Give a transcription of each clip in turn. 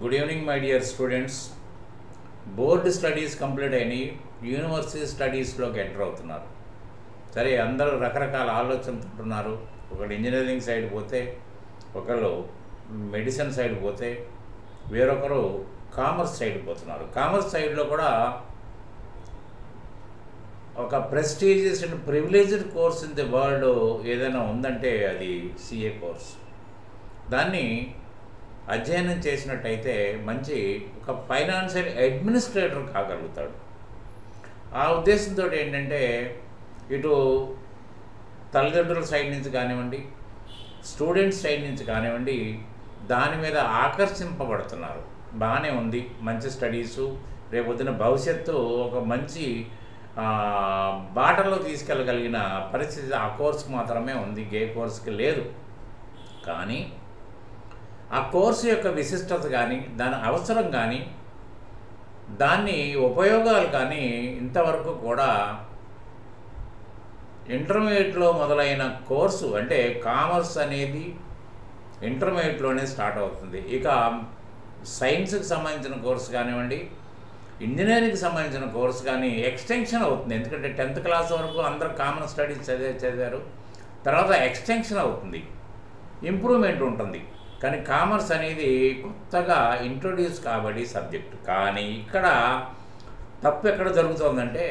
good evening my dear students board studies complete అయినాయి university స్టడీస్లోకి enter అవుతున్నారు సరే అందరూ రకరకాల ఆలోచనలు ఉన్నారు ఒకళ్ళు ఇంజనీరింగ్ సైడ్ పోతే ఒకళ్ళు మెడిసిన్ సైడ్ పోతే వేరొకరు కామర్స్ సైడ్ పోతున్నారు కామర్స్ సైడ్లో కూడా ఒక prestigious and privileged course in the world ఏదైనా ఉందంటే అది సిఏ కోర్స్ దాన్ని అధ్యయనం చేసినట్టయితే మంచి ఒక ఫైనాన్షియల్ అడ్మినిస్ట్రేటర్ కాగలుగుతాడు ఆ ఉద్దేశంతో ఏంటంటే ఇటు తల్లిదండ్రుల సైడ్ నుంచి కానివ్వండి స్టూడెంట్స్ సైడ్ నుంచి కానివ్వండి దాని మీద ఆకర్షింపబడుతున్నారు బాగానే ఉంది మంచి స్టడీసు రేపొద్దున భవిష్యత్తు ఒక మంచి ఆ, బాటలో తీసుకెళ్ళగలిగిన పరిస్థితి ఆ కోర్సుకు మాత్రమే ఉంది గే కోర్సుకి లేదు కానీ ఆ కోర్సు యొక్క విశిష్టత కానీ దాని అవసరం కానీ దాన్ని ఉపయోగాలు కానీ ఇంతవరకు కూడా ఇంటర్మీడియట్లో మొదలైన కోర్సు అంటే కామర్స్ అనేది ఇంటర్మీడియట్లోనే స్టార్ట్ అవుతుంది ఇక సైన్స్కి సంబంధించిన కోర్సు కానివ్వండి ఇంజనీరింగ్కి సంబంధించిన కోర్సు కానీ ఎక్స్టెన్షన్ అవుతుంది ఎందుకంటే టెన్త్ క్లాస్ వరకు అందరూ కామన్ స్టడీస్ చదివే చదివారు తర్వాత ఎక్స్టెన్షన్ అవుతుంది ఇంప్రూవ్మెంట్ ఉంటుంది కానీ కామర్స్ అనేది కొత్తగా ఇంట్రొడ్యూస్ కాబడి సబ్జెక్ట్ కానీ ఇక్కడ తప్పు ఎక్కడ జరుగుతుందంటే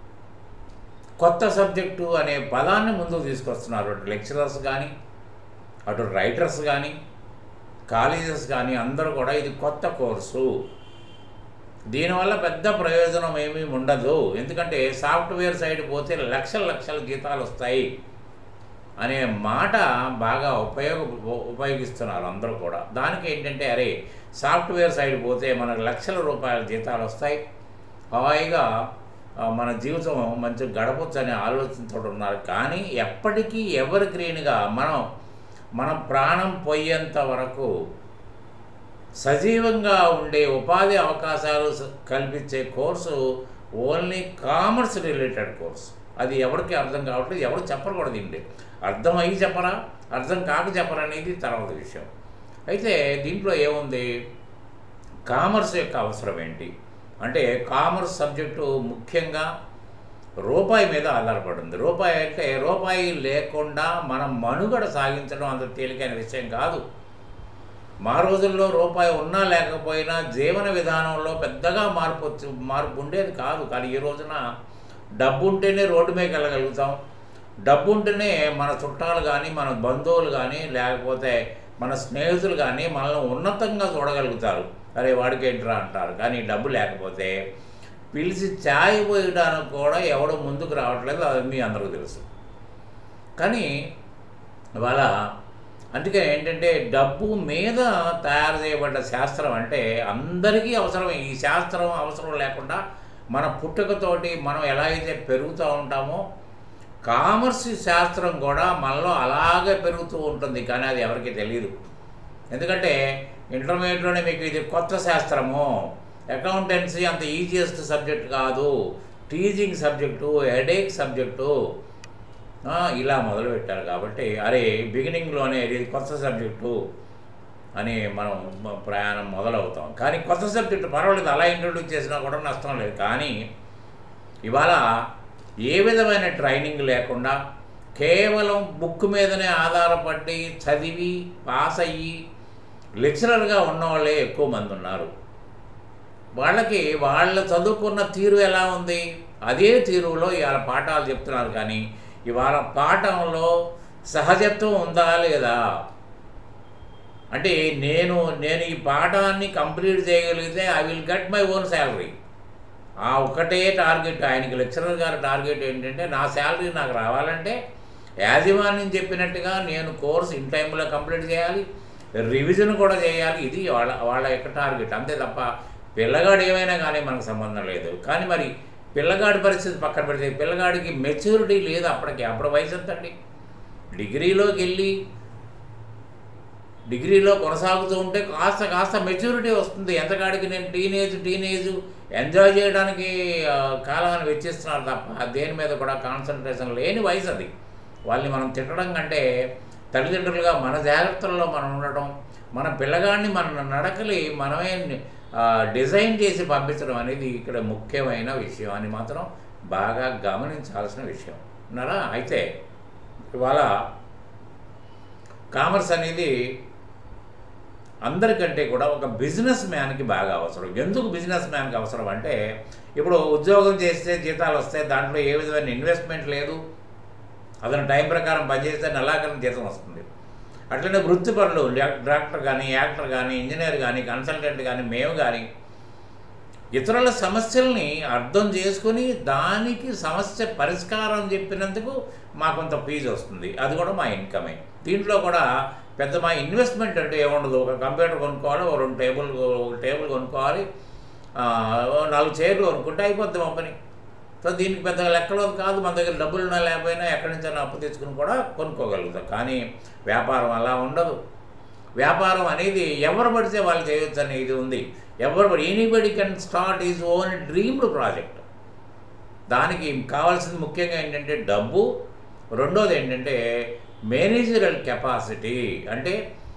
కొత్త సబ్జెక్టు అనే పదాన్ని ముందుకు తీసుకొస్తున్నారు అటు లెక్చరర్స్ కానీ అటు రైటర్స్ కానీ కాలేజెస్ కానీ అందరూ కూడా ఇది కొత్త కోర్సు దీనివల్ల పెద్ద ప్రయోజనం ఏమీ ఉండదు ఎందుకంటే సాఫ్ట్వేర్ సైడ్ పోతే లక్షల లక్షల జీతాలు వస్తాయి అనే మాట బాగా ఉపయోగ ఉపయోగిస్తున్నారు అందరూ కూడా దానికి ఏంటంటే అరే సాఫ్ట్వేర్ సైడ్ పోతే మనకు లక్షల రూపాయల జీతాలు వస్తాయి హాయిగా ఆ, మన జీవితం మంచిగా గడపచ్చు అనే ఆలోచనతో ఉన్నారు కానీ ఎప్పటికీ ఎవరి గ్రీన్గా మనం మన ప్రాణం పోయేంత వరకు సజీవంగా ఉండే ఉపాధి అవకాశాలు స- కల్పించే course only commerce related course అది ఎవరికి అర్థం కావట్లేదు ఎవరు చెప్పరు కూడా దీంట్లో అర్థం అయ్యి చెప్పరా అర్థం కాక చెప్పరా అనేది తర్వాత విషయం అయితే దీంట్లో ఏముంది కామర్స్ యొక్క అవసరం ఏంటి అంటే కామర్స్ సబ్జెక్టు ముఖ్యంగా రూపాయి మీద ఆధారపడింది రూపాయి అంటే రూపాయి లేకుండా మనం మనుగడ సాగించడం అంత తేలికైన విషయం కాదు మా రోజుల్లో రూపాయి ఉన్నా లేకపోయినా జీవన విధానంలో పెద్దగా మార్పు వచ్చి మార్పు ఉండేది కాదు కానీ ఈ రోజున డబ్బు ఉంటేనే రోడ్డు మీదకి వెళ్ళగలుగుతాం డబ్బు ఉంటేనే మన చుట్టాలు కానీ మన బంధువులు కానీ లేకపోతే మన స్నేహితులు కానీ మనల్ని ఉన్నతంగా చూడగలుగుతారు అరే వాడికి ఏంట్రా అంటారు కానీ డబ్బు లేకపోతే పిలిచి ఛాయ్ పోయడానికి కూడా ఎవడో ముందుకు రావట్లేదు అది మీ అందరికీ తెలుసు కానీ ఇవాళ అందుకే ఏంటంటే డబ్బు మీద తయారు చేయబడ్డ శాస్త్రం అంటే అందరికీ అవసరమే ఈ శాస్త్రం అవసరం లేకుండా మన పుట్టుకతోటి మనం ఎలా అయితే పెరుగుతూ ఉంటామో కామర్స్ శాస్త్రం కూడా మనలో అలాగే పెరుగుతూ ఉంటుంది కానీ అది ఎవరికీ తెలియదు ఎందుకంటే ఇంటర్మీడియట్లోనే మీకు ఇది కొత్త శాస్త్రము అకౌంటెన్సీ అంత ఈజియెస్ట్ సబ్జెక్ట్ కాదు టీచింగ్ సబ్జెక్టు హెడేక్ సబ్జెక్టు ఆ, ఇలా మొదలుపెట్టారు కాబట్టి అరే బిగినింగ్లోనే ఇది కొత్త సబ్జెక్టు అని మనం మ- ప్రయాణం మొదలవుతాం కానీ కొత్త సబ్జెక్టు పర్వాలేదు అలా ఇంట్రొడ్యూస్ చేసినా కూడా నష్టం లేదు కానీ ఇవాళ ఏ విధమైన ట్రైనింగ్ లేకుండా కేవలం బుక్ మీదనే ఆధారపడి చదివి పాస్ అయ్యి లెక్చరర్గా ఉన్నవాళ్ళే ఎక్కువ మంది ఉన్నారు వాళ్ళకి వాళ్ళ చదువుకున్న తీరు ఎలా ఉంది అదే తీరులో ఇవాళ పాఠాలు చెప్తున్నారు కానీ ఇవాళ పాఠంలో సహజత్వం ఉందా లేదా అంటే నేను నేను ఈ పాఠాన్ని కంప్లీట్ చేయగలిగితే I will get my own salary ఆ ఒకటే టార్గెట్ ఆయనకి లెక్చరర్ గారి టార్గెట్ ఏంటంటే నా శాలరీ నాకు రావాలంటే యాజమాన్యం చెప్పినట్టుగా నేను కోర్స్ ఇన్ టైంలో కంప్లీట్ చేయాలి రివిజన్ కూడా చేయాలి ఇది వాళ్ళ వాళ్ళ యొక్క టార్గెట్ అంతే తప్ప పిల్లగాడు ఏమైనా కానీ మనకు సంబంధం లేదు కానీ మరి పిల్లగాడి పరిస్థితి పక్కన పెడితే పిల్లగాడికి మెచ్యూరిటీ లేదు అప్పటికి అప్పుడు వయసు ఎంతండి డిగ్రీలోకి వెళ్ళి డిగ్రీలో కొనసాగుతూ ఉంటే కాస్త కాస్త మెచ్యూరిటీ వస్తుంది ఎంతకాడికి నేను టీనేజ్ టీనేజ్ ఎంజాయ్ చేయడానికి ఆ, కాలాన్ని వెచ్చిస్తున్నారు తప్ప దేని మీద కూడా కాన్సన్ట్రేషన్ లేని వయసు అది వాళ్ళని మనం తిట్టడం కంటే తల్లిదండ్రులుగా మన జాగ్రత్తల్లో మనం ఉండటం మన పిల్లగాడిని మన నడకలి మనమే ఆ, డిజైన్ చేసి పంపించడం అనేది ఇక్కడ ముఖ్యమైన విషయం అని మాత్రం బాగా గమనించాల్సిన విషయం ఉన్నారా అయితే ఇవాళ కామర్స్ అనేది అందరికంటే కూడా ఒక బిజినెస్ మ్యాన్కి బాగా అవసరం ఎందుకు బిజినెస్ మ్యాన్కి అవసరం అంటే ఇప్పుడు ఉద్యోగం చేస్తే జీతాలు వస్తాయి దాంట్లో ఏ విధమైన ఇన్వెస్ట్మెంట్ లేదు అతను టైం ప్రకారం పనిచేస్తే నెలాఖరిన జీతం వస్తుంది అట్లనే వృత్తిపరులు డా- డాక్టర్ కానీ యాక్టర్ కానీ ఇంజనీర్ కానీ కన్సల్టెంట్ కానీ మేము కానీ ఇతరుల సమస్యల్ని అర్థం చేసుకొని దానికి సమస్య పరిష్కారం చెప్పినందుకు మా కొంత ఫీజు వస్తుంది అది కూడా మా ఇన్కమే దీంట్లో కూడా పెద్ద మా ఇన్వెస్ట్మెంట్ అంటే ఏముండదు ఒక కంప్యూటర్ కొనుక్కోవాలి ఒక రెండు టేబుల్ ఒక టేబుల్ కొనుక్కోవాలి ఆ, ఓ నాలుగు చైర్లు కొనుక్కుంటే అయిపోద్ది మా పని సో దీనికి పెద్దగా లెక్కలో కాదు మన దగ్గర డబ్బులు ఉన్నా లేకపోయినా ఎక్కడి నుంచైనా అప్పు తెచ్చుకుని కూడా కొనుక్కోగలుగుతాం కానీ వ్యాపారం అలా ఉండదు వ్యాపారం అనేది ఎవరు పడితే వాళ్ళు చేయొచ్చు అనే ఇది ఉంది ఎవరు పడి anybody can start is own dreamed project దానికి కావాల్సింది ముఖ్యంగా ఏంటంటే డబ్బు రెండోది ఏంటంటే మేనేజరల్ కెపాసిటీ అంటే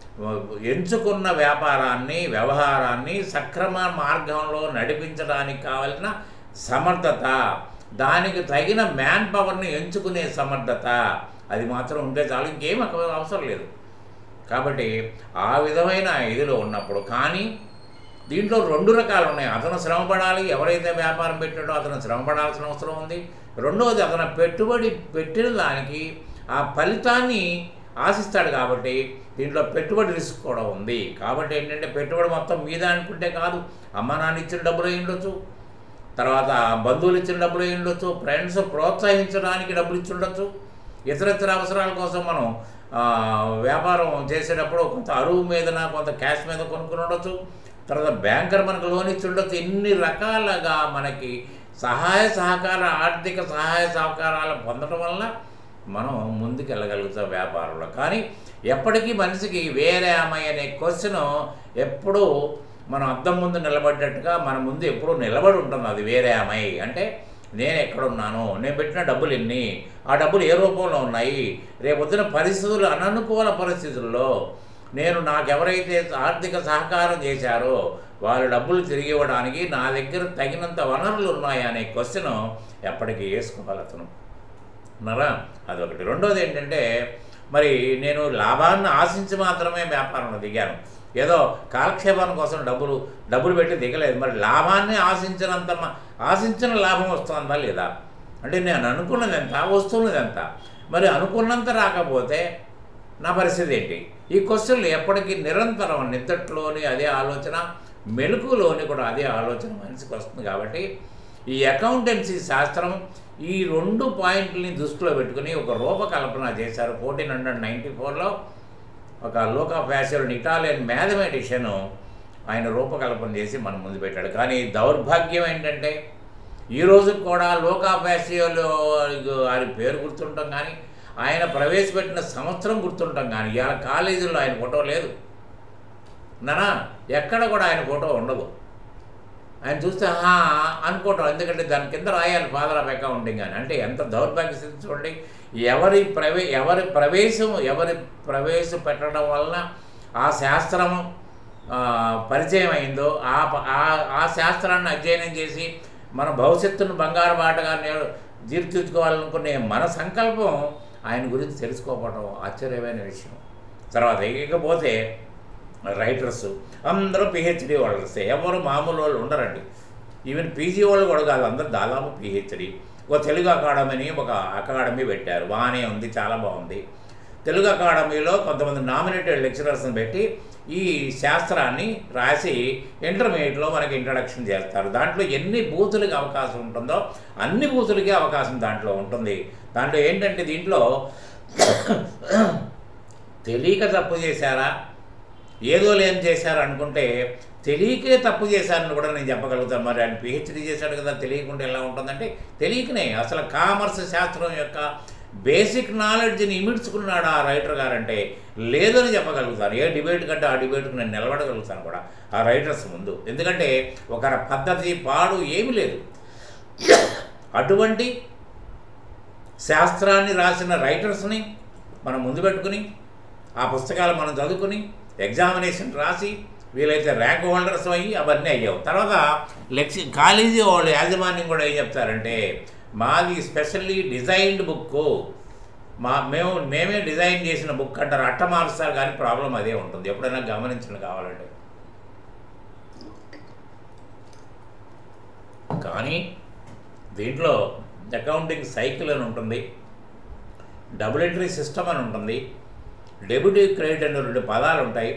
ఎంచుకున్న వ్యాపారాన్ని వ్యవహారాన్ని సక్రమ మార్గంలో నడిపించడానికి కావలసిన సమర్థత దానికి తగిన మ్యాన్ పవర్ని ఎంచుకునే సమర్థత అది మాత్రం ఉంటే చాలు ఇంకేం అక్కడ అవసరం లేదు కాబట్టి ఆ విధమైన ఇదిలో ఉన్నప్పుడు కానీ దీంట్లో రెండు రకాలు ఉన్నాయి అతను శ్రమ పడాలి ఎవరైతే వ్యాపారం పెట్టాడో అతను శ్రమ పడాల్సిన అవసరం ఉంది రెండవది అతను పెట్టుబడి పెట్టిన దానికి ఆ ఫలితాన్ని ఆశిస్తాడు కాబట్టి దీంట్లో పెట్టుబడి రిస్క్ కూడా ఉంది కాబట్టి ఏంటంటే పెట్టుబడి మొత్తం మీద అనుకుంటే కాదు అమ్మ నాన్న ఇచ్చిన డబ్బులు అయి ఉండొచ్చు తర్వాత బంధువులు ఇచ్చిన డబ్బులు అయి ఉండొచ్చు ఫ్రెండ్స్ ప్రోత్సహించడానికి డబ్బులు ఇచ్చి ఉండొచ్చు ఇతరితర అవసరాల కోసం మనం ఆ, వ్యాపారం చేసేటప్పుడు కొంత అరువు మీదన కొంత క్యాష్ మీద కొనుక్కుని ఉండొచ్చు తర్వాత బ్యాంకర్ మనకు లోన్ ఇచ్చి ఉండొచ్చు ఇన్ని రకాలుగా మనకి సహాయ సహకార ఆర్థిక సహాయ సహకారాలు పొందడం వల్ల మనం ముందుకు వెళ్ళగలుగుతాం వ్యాపారంలో కానీ ఎప్పటికీ మనిషికి వేరే అమ్మాయి అనే క్వశ్చన్ ఎప్పుడూ మనం అద్దం ముందు నిలబడ్డట్టుగా మన ముందు ఎప్పుడూ నిలబడి ఉంటుంది అది వేరే అమ్మాయి అంటే నేను ఎక్కడున్నాను నేను పెట్టిన డబ్బులు ఎన్ని ఆ డబ్బులు ఏ రూపంలో ఉన్నాయి రేపొద్దున పరిస్థితులు అననుకూల పరిస్థితుల్లో నేను నాకెవరైతే ఆర్థిక సహకారం చేశారో వాళ్ళ డబ్బులు తిరిగి ఇవ్వడానికి నా దగ్గర తగినంత వనరులు ఉన్నాయా అనే క్వశ్చన్ ఎప్పటికీ వేసుకోవాలి అతను ఉన్నారా అదొకటి రెండోది ఏంటంటే మరి నేను లాభాన్ని ఆశించి మాత్రమే వ్యాపారంలో దిగాను ఏదో కాలక్షేపాల కోసం డబ్బులు డబ్బులు పెట్టి దిగలేదు మరి లాభాన్ని ఆశించినంత మ- ఆశించిన లాభం వస్తుందా లేదా అంటే నేను అనుకున్నది ఎంత వస్తున్నది ఎంత మరి అనుకున్నంత రాకపోతే నా పరిస్థితి ఏంటి ఈ క్వశ్చన్లు ఎప్పటికీ నిరంతరం నిద్దట్లోని అదే ఆలోచన మెలకులోని కూడా అదే ఆలోచన మనిషికి వస్తుంది కాబట్టి ఈ అకౌంటెన్సీ శాస్త్రం ఈ రెండు పాయింట్లని దృష్టిలో పెట్టుకుని ఒక రూపకల్పన చేశారు ఫోర్టీన్ హండ్రెడ్ నైంటీ ఫోర్లో ఒక లోక ఫ్యాషన్ ఇటాలియన్ మ్యాథమెటిషియన్ ఆయన రూపకల్పన చేసి మన ముందు పెట్టాడు కానీ దౌర్భాగ్యం ఏంటంటే ఈ రోజు కూడా లోకా ఫ్యాషియోలో ఆయన పేరు గుర్తుంటాం కానీ ఆయన ప్రవేశపెట్టిన సంవత్సరం గుర్తుంటాం కానీ ఇవాళ కాలేజీలో ఆయన ఫోటో లేదు నానా ఎక్కడ కూడా ఆయన ఫోటో ఉండదు ఆయన చూస్తే "ఆహా" అనుకోవటం ఎందుకంటే దాని కింద రాయాలి ఫాదర్ ఆఫ్ అకౌంటింగ్ అని అంటే ఎంత దౌర్భాగ్య స్థితి చూడండి ఎవరి ప్రవే ఎవరి ప్రవేశం ఎవరి ప్రవేశ పెట్టడం వలన ఆ శాస్త్రం ఆ, పరిచయం అయిందో ఆ ప- ఆ- ఆ శాస్త్రాన్ని అధ్యయనం చేసి మన భవిష్యత్తును బంగారు బాటగా నేను తీర్చిదిద్దుకోవాలనుకునే మన సంకల్పం ఆయన గురించి తెలుసుకోకపోవడం ఆశ్చర్యమైన విషయం తర్వాత ఇకపోతే రైటర్స్ అందరూ పిహెచ్డి వాళ్ళు వస్తే ఎవరు మామూలు వాళ్ళు ఉండరండి ఈవెన్ పీజీ వాళ్ళు కూడా కాదు అందరూ దాదాపు పిహెచ్డి ఒక తెలుగు అకాడమీని ఒక అకాడమీ పెట్టారు బాగానే ఉంది చాలా బాగుంది తెలుగు అకాడమీలో కొంతమంది నామినేటెడ్ లెక్చరర్స్ని పెట్టి ఈ శాస్త్రాన్ని రాసి ఇంటర్మీడియట్లో మనకి ఇంట్రడక్షన్ చేస్తారు దాంట్లో ఎన్ని బూతులకి అవకాశం ఉంటుందో అన్ని బూతులకి అవకాశం దాంట్లో ఉంటుంది దాంట్లో ఏంటంటే దీంట్లో తెలియక తప్పు చేశారా ఏదో లేని చేశారు అనుకుంటే తెలియకే తప్పు చేశారని కూడా నేను చెప్పగలుగుతాను మరి ఆయన పిహెచ్డీ చేశాడు కదా తెలియకుండా ఎలా ఉంటుందంటే తెలియకనే అసలు కామర్స్ శాస్త్రం యొక్క బేసిక్ నాలెడ్జ్ని ఇమిడ్చుకున్నాడు ఆ రైటర్ గారంటే లేదని చెప్పగలుగుతాను ఏ డిబేట్ కంటే ఆ డిబేట్కి నేను నిలబడగలుగుతాను కూడా ఆ రైటర్స్ ముందు ఎందుకంటే ఒక పద్ధతి పాడు ఏమీ లేదు అటువంటి శాస్త్రాన్ని రాసిన రైటర్స్ని మనం ముందు పెట్టుకుని ఆ పుస్తకాలు మనం చదువుకుని ఎగ్జామినేషన్ రాసి వీలైతే ర్యాంక్ హోల్డర్స్ అయ్యి అవన్నీ అయ్యావు తర్వాత లెక్చ కాలేజీ వాళ్ళు యాజమాన్యం కూడా ఏం చెప్తారంటే మాది స్పెషల్లీ డిజైన్డ్ బుక్ మా మేము మేమే డిజైన్ చేసిన బుక్ అంటారు అట్ట మారుస్తారు కానీ ప్రాబ్లం అదే ఉంటుంది ఎప్పుడైనా గమనించండి కావాలంటే కానీ దీంట్లో అకౌంటింగ్ సైకిల్ అని ఉంటుంది డబుల్ ఎంట్రీ సిస్టమ్ అని ఉంటుంది డెబ్యూటీ క్రెడిట్ అనే రెండు పదాలు ఉంటాయి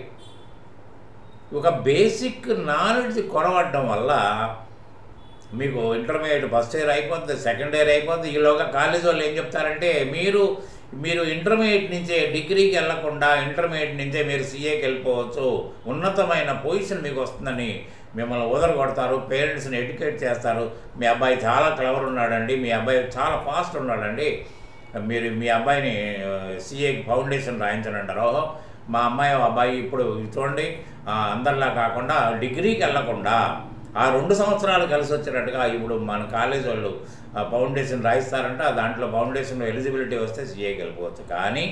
ఒక బేసిక్ నాలెడ్జ్ కొరవడడం వల్ల మీకు ఇంటర్మీడియట్ ఫస్ట్ ఇయర్ అయిపోతుంది సెకండ్ ఇయర్ అయిపోతుంది ఈలోగా కాలేజ్ వాళ్ళు ఏం చెప్తారంటే మీరు మీరు ఇంటర్మీడియట్ నుంచే డిగ్రీకి వెళ్లకుండా ఇంటర్మీడియట్ నుంచే మీరు సీఏకి వెళ్ళిపోవచ్చు ఉన్నతమైన పొజిషన్ మీకు వస్తుందని మిమ్మల్ని ఉదర కొడతారు పేరెంట్స్ని ఎడ్యుకేట్ చేస్తారు మీ అబ్బాయి చాలా క్లవర్ ఉన్నాడండి మీ అబ్బాయి చాలా ఫాస్ట్ ఉన్నాడండి మీరు మీ అబ్బాయిని సీఏకి ఫౌండేషన్ రాయించండి అంటారు ఓహో మా అమ్మాయి అబ్బాయి ఇప్పుడు చూడండి ఆ, అందరిలా కాకుండా డిగ్రీకి వెళ్ళకుండా ఆ రెండు సంవత్సరాలు కలిసి వచ్చినట్టుగా ఇప్పుడు మన కాలేజ్ వాళ్ళు ఆ ఫౌండేషన్ రాయిస్తారంటే ఆ దాంట్లో ఫౌండేషన్లో ఎలిజిబిలిటీ వస్తే సీఏకి వెళ్ళిపోవచ్చు కానీ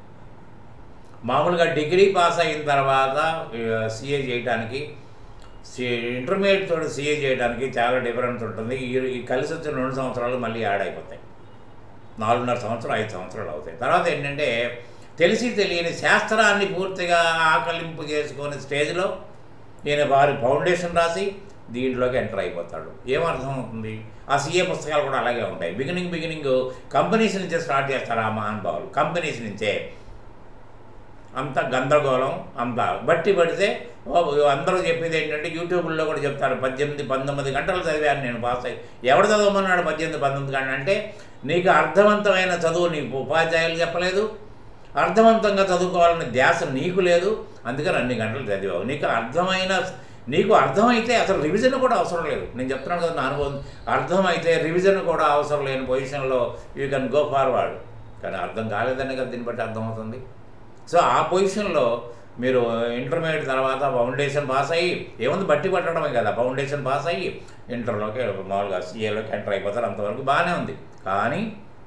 మామూలుగా డిగ్రీ పాస్ అయిన తర్వాత సీఏ చేయడానికి ఇంటర్మీడియట్ తోటి సీఏ చేయడానికి చాలా డిఫరెన్స్ ఉంటుంది ఈ ఈ కలిసి వచ్చిన రెండు సంవత్సరాలు మళ్ళీ యాడ్ అయిపోతాయి నాలుగున్నర సంవత్సరాలు ఐదు సంవత్సరాలు అవుతాయి తర్వాత ఏంటంటే తెలిసి తెలియని శాస్త్రాన్ని పూర్తిగా ఆకలింపు చేసుకునే స్టేజ్లో నేను వారి ఫౌండేషన్ రాసి దీంట్లోకి ఎంటర్ అయిపోతాడు ఏమర్థం అవుతుంది ఆ సీఏ పుస్తకాలు కూడా అలాగే ఉంటాయి బిగినింగ్ బిగినింగ్ కంపెనీస్ నుంచే స్టార్ట్ చేస్తారు ఆ మహానుభావులు కంపెనీస్ నుంచే అంత గందరగోళం అంత బట్టి పడితే ఓ, అందరూ చెప్పేది ఏంటంటే యూట్యూబ్లో కూడా చెప్తారు పద్దెనిమిది పంతొమ్మిది గంటలు చదివాను నేను పాస్ అయ్యి ఎవడు చదవమన్నాడు పద్దెనిమిది పంతొమ్మిది గంటలు అంటే నీకు అర్థవంతమైన చదువు నీకు ఉపాధ్యాయులు చెప్పలేదు అర్థవంతంగా చదువుకోవాలనే ధ్యాస నీకు లేదు అందుకని అన్ని గంటలు చదివావు నీకు అర్థమైన నీకు అర్థమైతే అసలు రివిజన్ కూడా అవసరం లేదు నేను చెప్తున్నాను కదా నా అనుభవం అర్థమైతే రివిజన్ కూడా అవసరం లేని పొజిషన్లో యూ కెన్ గో ఫార్వర్డ్ కానీ అర్థం కాలేదని కదా దీన్ని బట్టి అర్థమవుతుంది సో ఆ పొజిషన్లో మీరు ఇంటర్మీడియట్ తర్వాత ఫౌండేషన్ పాస్ అయ్యి ఏముంది బట్టి పట్టడమే కదా ఫౌండేషన్ పాస్ అయ్యి ఇంటర్లోకి మామూలుగా సీఏలోకి ఎంటర్ అయిపోతారు అంతవరకు బాగానే ఉంది కానీ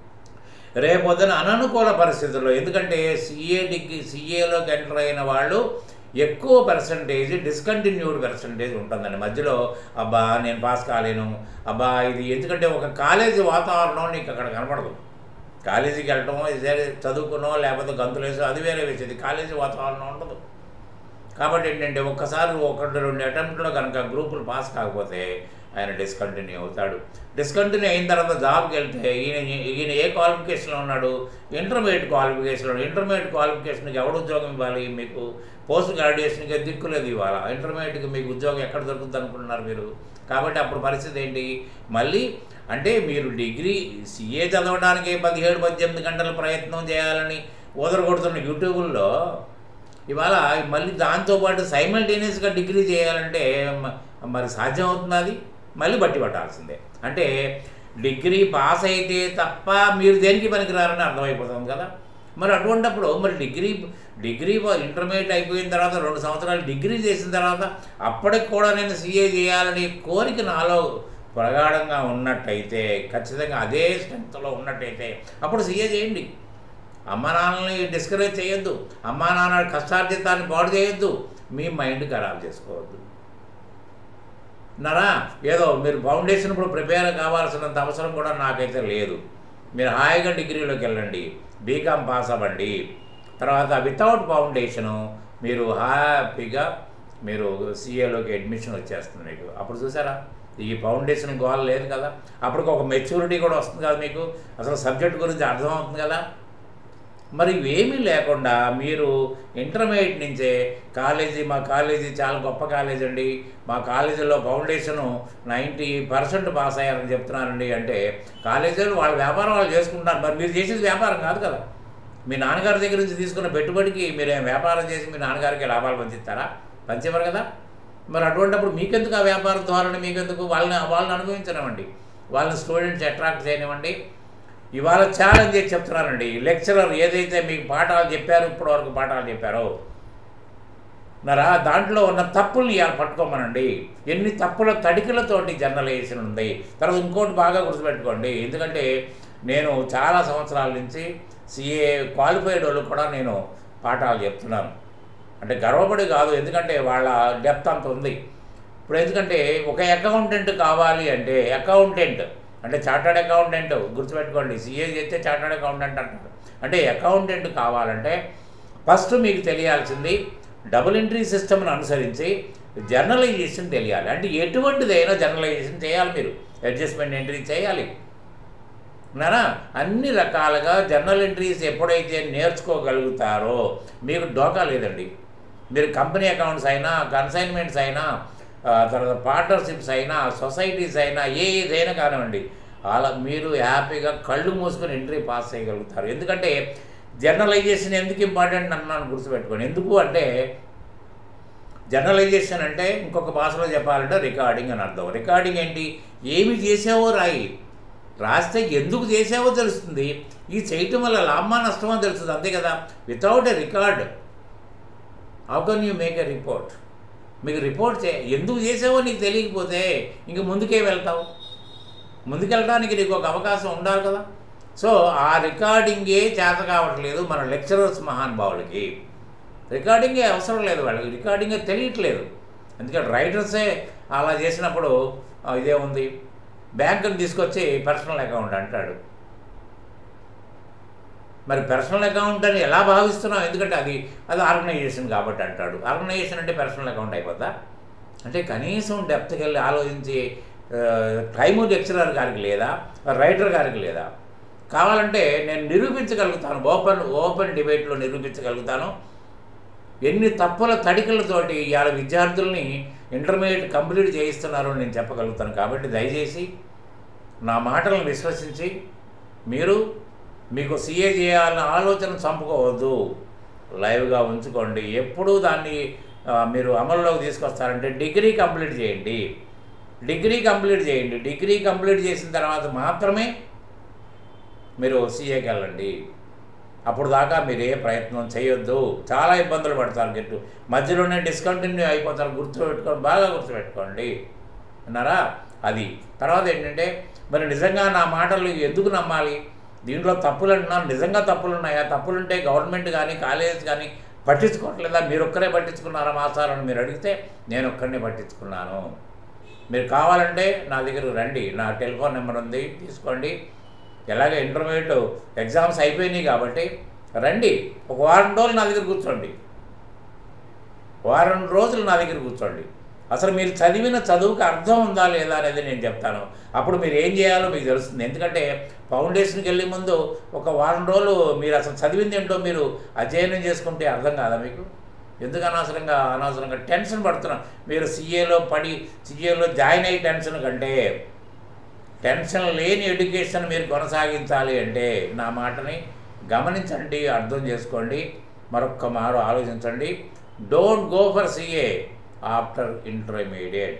రేపొద్దున అననుకూల పరిస్థితుల్లో ఎందుకంటే సీఏ డిగ్రీ సీఏలోకి ఎంటర్ అయిన వాళ్ళు ఎక్కువ పర్సంటేజ్ డిస్కంటిన్యూడ్ పర్సంటేజ్ ఉంటుందండి మధ్యలో అబ్బా నేను పాస్ కాలేను అబ్బా ఇది ఎందుకంటే ఒక కాలేజీ వాతావరణం నీకు అక్కడ కనపడదు కాలేజీకి వెళ్ళటమో ఇదే చదువుకున్నో లేకపోతే గంతులేసో అది వేరే విషయం కాలేజీ వాతావరణం ఉండదు కాబట్టి ఏంటంటే ఒక్కసారి ఒకటి రెండు అటెంప్ట్లో కనుక గ్రూపులు పాస్ కాకపోతే ఆయన డిస్కంటిన్యూ అవుతాడు డిస్కంటిన్యూ అయిన తర్వాత జాబ్కి వెళ్తే ఈయన ఈయన ఏ క్వాలిఫికేషన్లో ఉన్నాడు ఇంటర్మీడియట్ క్వాలిఫికేషన్లో ఇంటర్మీడియట్ క్వాలిఫికేషన్కి ఎవడు ఉద్యోగం ఇవ్వాలి మీకు పోస్ట్ గ్రాడ్యుయేషన్కి దిక్కులేదు ఇవాళ ఇంటర్మీడియట్కి మీకు ఉద్యోగం ఎక్కడ దొరుకుతుంది అనుకుంటున్నారు మీరు కాబట్టి అప్పుడు పరిస్థితి ఏంటి మళ్ళీ అంటే మీరు డిగ్రీ సీఏ చదవడానికి పదిహేడు పద్దెనిమిది గంటల ప్రయత్నం చేయాలని ఓదరగొడుతున్న యూట్యూబుల్లో ఇవాళ మళ్ళీ దాంతోపాటు సైమల్టేనియస్గా డిగ్రీ చేయాలంటే మ- మరి సాధ్యం అవుతుంది అది మళ్ళీ బట్టి పట్టాల్సిందే అంటే డిగ్రీ పాస్ అయితే తప్ప మీరు దేనికి పనికిరారని అర్థమైపోతుంది కదా మరి అటువంటప్పుడు మరి డిగ్రీ డిగ్రీ ఇంటర్మీడియట్ అయిపోయిన తర్వాత రెండు సంవత్సరాలు డిగ్రీ చేసిన తర్వాత అప్పటికి కూడా నేను సీఏ చేయాలని కోరిక నాలో ప్రగాఢంగా ఉన్నట్టయితే ఖచ్చితంగా అదే స్ట్రెంత్లో ఉన్నట్టయితే అప్పుడు సీఏ చేయండి అమ్మా నాన్నని డిస్కరేజ్ చేయొద్దు అమ్మా నాన్న కష్టార్జితాన్ని పాడు చేయొద్దు మీ మైండ్ ఖరాబ్ చేసుకోవద్దు నరా ఏదో మీరు ఫౌండేషన్ ఇప్పుడు ప్రిపేర్ కావాల్సినంత అవసరం కూడా నాకైతే లేదు మీరు హాయిగా డిగ్రీలోకి వెళ్ళండి బీకామ్ పాస్ అవ్వండి తర్వాత వితౌట్ ఫౌండేషను మీరు హ్యాపీగా మీరు సీఏలోకి అడ్మిషన్ వచ్చేస్తుంది మీకు అప్పుడు చూసారా ఈ ఫౌండేషన్ గోల్ లేదు కదా అప్పటికి ఒక మెచ్యూరిటీ కూడా వస్తుంది కదా మీకు అసలు సబ్జెక్ట్ గురించి అర్థమవుతుంది కదా మరి ఇవేమీ లేకుండా మీరు ఇంటర్మీడియట్ నుంచే కాలేజీ మా కాలేజీ చాలా గొప్ప కాలేజ్ అండి మా కాలేజీలో ఫౌండేషను నైంటీ పర్సెంట్ పాస్ అయ్యారని చెప్తున్నారండి అంటే కాలేజీలు వాళ్ళ వ్యాపారం వాళ్ళు చేసుకుంటారు మరి మీరు చేసేది వ్యాపారం కాదు కదా మీ నాన్నగారి దగ్గర నుంచి తీసుకున్న పెట్టుబడికి మీరు ఏం వ్యాపారం చేసి మీ నాన్నగారికి లాభాలు పంచిస్తారా పంచేవారు కదా మరి అటువంటిప్పుడు మీకెందుకు ఆ వ్యాపారం ద్వారా మీకెందుకు వాళ్ళని వాళ్ళని అనుభవించనివ్వండి వాళ్ళని స్టూడెంట్స్ అట్రాక్ట్ చేయనివ్వండి ఇవాళ ఛాలెంజ్ చేసి చెప్తున్నానండి లెక్చరర్ ఏదైతే మీకు పాఠాలు చెప్పారో ఇప్పటి వరకు పాఠాలు చెప్పారో నరా దాంట్లో ఉన్న తప్పుల్ని ఇవాళ పట్టుకోమనండి ఎన్ని తప్పుల తడికలతోటి జర్నలైజేషన్ ఉంది తర్వాత ఇంకోటి బాగా గుర్తుపెట్టుకోండి ఎందుకంటే నేను చాలా సంవత్సరాల నుంచి సిఏ క్వాలిఫైడ్ వాళ్ళు కూడా నేను పాఠాలు చెప్తున్నాను అంటే గర్వపడి కాదు ఎందుకంటే వాళ్ళ డెప్త్ అంత ఉంది ఇప్పుడు ఎందుకంటే ఒక అకౌంటెంట్ కావాలి అంటే అకౌంటెంట్ అంటే చార్టర్డ్ అకౌంటెంట్ గుర్తుపెట్టుకోండి సిఏ చేస్తే చార్టర్డ్ అకౌంటెంట్ అంటారు అంటే అకౌంటెంట్ కావాలంటే ఫస్ట్ మీకు తెలియాల్సింది డబుల్ ఎంట్రీ సిస్టమ్ను అనుసరించి జర్నలైజేషన్ తెలియాలి అంటే ఎటువంటిదైనా జర్నలైజేషన్ చేయాలి మీరు అడ్జస్ట్మెంట్ ఎంట్రీ చేయాలి నానా అన్ని రకాలుగా జర్నల్ ఎంట్రీస్ ఎప్పుడైతే నేర్చుకోగలుగుతారో మీకు డోకా లేదండి మీరు కంపెనీ అకౌంట్స్ అయినా కన్సైన్మెంట్స్ అయినా ఆ, తర్వాత పార్ట్నర్షిప్స్ అయినా సొసైటీస్ అయినా ఏదైనా కానివ్వండి అలా మీరు హ్యాపీగా కళ్ళు మూసుకొని ఎంట్రీ పాస్ చేయగలుగుతారు ఎందుకంటే జర్నలైజేషన్ ఎందుకు ఇంపార్టెంట్ అన్నాను గుర్తుపెట్టుకోండి ఎందుకు అంటే జర్నలైజేషన్ అంటే ఇంకొక భాషలో చెప్పాలంటే రికార్డింగ్ అని అర్థం రికార్డింగ్ ఏంటి ఏమి చేసావో రాయి రాస్తే ఎందుకు చేసావో తెలుస్తుంది ఈ చేయటం వల్ల లాభమా నష్టమా తెలుస్తుంది అంతే కదా without a record how can you make a report మీకు రిపోర్ట్ చే ఎందుకు చేసావో నీకు తెలియకపోతే ఇంక ముందుకే వెళ్తావు ముందుకెళ్ళడానికి నీకు ఒక అవకాశం ఉండాలి కదా సో ఆ రికార్డింగే చేత కావట్లేదు మన లెక్చరర్స్ మహానుభావులకి రికార్డింగే అవసరం లేదు వాళ్ళకి రికార్డింగే తెలియట్లేదు ఎందుకంటే రైటర్సే అలా చేసినప్పుడు ఆ, ఇదే ఉంది బ్యాంకుని తీసుకొచ్చి పర్సనల్ అకౌంట్ అంటాడు మరి పర్సనల్ అకౌంట్ అని ఎలా భావిస్తున్నాం ఎందుకంటే అది అది ఆర్గనైజేషన్ కాబట్టి అంటాడు ఆర్గనైజేషన్ అంటే పర్సనల్ అకౌంట్ అయిపోద్దా అంటే కనీసం డెప్త్కి వెళ్ళి ఆలోచించి ఆ, టైము లెక్చరర్ గారికి లేదా రైటర్ గారికి లేదా కావాలంటే నేను నిరూపించగలుగుతాను ఓపెన్ ఓపెన్ డిబేట్లో నిరూపించగలుగుతాను ఎన్ని తప్పుల తడికలతోటి ఇవాళ విద్యార్థుల్ని ఇంటర్మీడియట్ కంప్లీట్ చేయిస్తున్నారు అని నేను చెప్పగలుగుతాను కాబట్టి దయచేసి నా మాటలను విశ్వసించి మీరు మీకు సీఏ చేయాలన్న ఆలోచన చంపుకోవద్దు లైవ్గా ఉంచుకోండి ఎప్పుడూ దాన్ని ఆ, మీరు అమల్లోకి తీసుకొస్తారంటే డిగ్రీ కంప్లీట్ చేయండి డిగ్రీ కంప్లీట్ చేయండి డిగ్రీ కంప్లీట్ చేసిన తర్వాత మాత్రమే మీరు సీఏకి వెళ్ళండి అప్పుడు దాకా మీరు ఏ ప్రయత్నం చేయొద్దు చాలా ఇబ్బందులు పడతారు గెట్టు మధ్యలోనే డిస్కంటిన్యూ అయిపోతారు గుర్తుపెట్టుకోండి బాగా గుర్తుపెట్టుకోండి అన్నారా అది తర్వాత ఏంటంటే మరి నిజంగా నా మాటలు ఎందుకు నమ్మాలి దీంట్లో తప్పులు అంటున్నాను నిజంగా తప్పులు ఉన్నాయా తప్పులుంటే గవర్నమెంట్ కానీ కాలేజ్ కానీ పట్టించుకోవట్లేదా మీరు ఒక్కరే పట్టించుకున్నారా మాస్టర్ అని మీరు అడిగితే నేను ఒక్కరినే పట్టించుకున్నాను మీరు కావాలంటే నా దగ్గరకు రండి నా టెలిఫోన్ నెంబర్ ఉంది తీసుకోండి ఎలాగ ఇంటర్మీడియట్ ఎగ్జామ్స్ అయిపోయినాయి కాబట్టి రండి ఒక వారం రోజులు నా దగ్గర కూర్చోండి వారం రోజులు నా దగ్గర కూర్చోండి అసలు మీరు చదివిన చదువుకి అర్థం ఉందా లేదా అనేది నేను చెప్తాను అప్పుడు మీరు ఏం చేయాలో మీకు తెలుస్తుంది ఎందుకంటే ఫౌండేషన్కి వెళ్ళే ముందు ఒక వారం రోజులు మీరు అసలు చదివింది ఏంటో మీరు అధ్యయనం చేసుకుంటే అర్థం కాదా మీకు ఎందుకు అనవసరంగా అనవసరంగా టెన్షన్ పడుతున్నాం మీరు సీఏలో పడి సీఏలో జాయిన్ అయ్యి టెన్షన్ కంటే టెన్షన్ లేని ఎడ్యుకేషన్ మీరు కొనసాగించాలి అంటే నా మాటని గమనించండి అర్థం చేసుకోండి మరొక్క మారు ఆలోచించండి don't go for CA after intermediate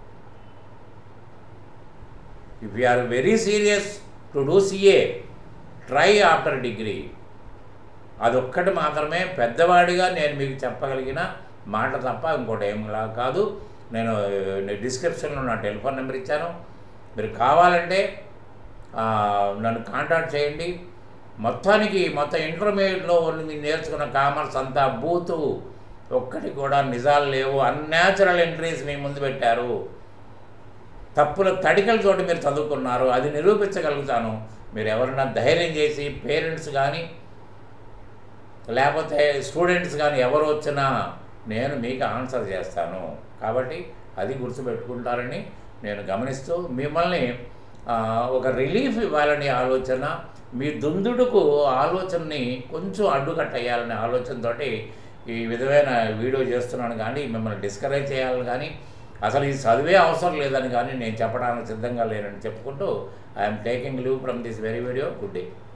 if you are very serious to do CA try after degree అదొక్కటి మాత్రమే పెద్దవాడిగా నేను మీకు చెప్పగలిగిన మాట తప్ప ఇంకోటి ఏంలా కాదు నేను డిస్క్రిప్షన్లో నా టెలిఫోన్ నెంబర్ ఇచ్చాను మీరు కావాలంటే ఆ, నన్ను కాంటాక్ట్ చేయండి మొత్తానికి మొత్తం ఇంటర్మీడియట్లో మీరు నేర్చుకున్న కామర్స్ అంతా బూతు ఒక్కటి కూడా నిజాలు లేవు అన్యాచురల్ ఎంట్రీస్ మీ ముందు పెట్టారు తప్పుల తడికలతోటి మీరు చదువుకున్నారు అది నిరూపించగలుగుతాను మీరు ఎవరైనా ధైర్యం చేసి పేరెంట్స్ కానీ లేకపోతే స్టూడెంట్స్ కానీ ఎవరు వచ్చినా నేను మీకు ఆన్సర్ చేస్తాను కాబట్టి అది గుర్తుపెట్టుకుంటారని నేను గమనిస్తూ మిమ్మల్ని ఆ, ఒక రిలీఫ్ ఇవ్వాలనే ఆలోచన మీ దుందుడుకు ఆలోచనని కొంచెం అడ్డుకట్టేయాలనే ఆలోచనతోటి ఈ విధమైన వీడియో చేస్తున్నాను కానీ మిమ్మల్ని డిస్కరేజ్ చేయాలని కానీ అసలు ఇది చదివే అవసరం లేదని కానీ నేను చెప్పడానికి సిద్ధంగా లేనని చెప్పుకుంటూ I'm taking leave from this very video good day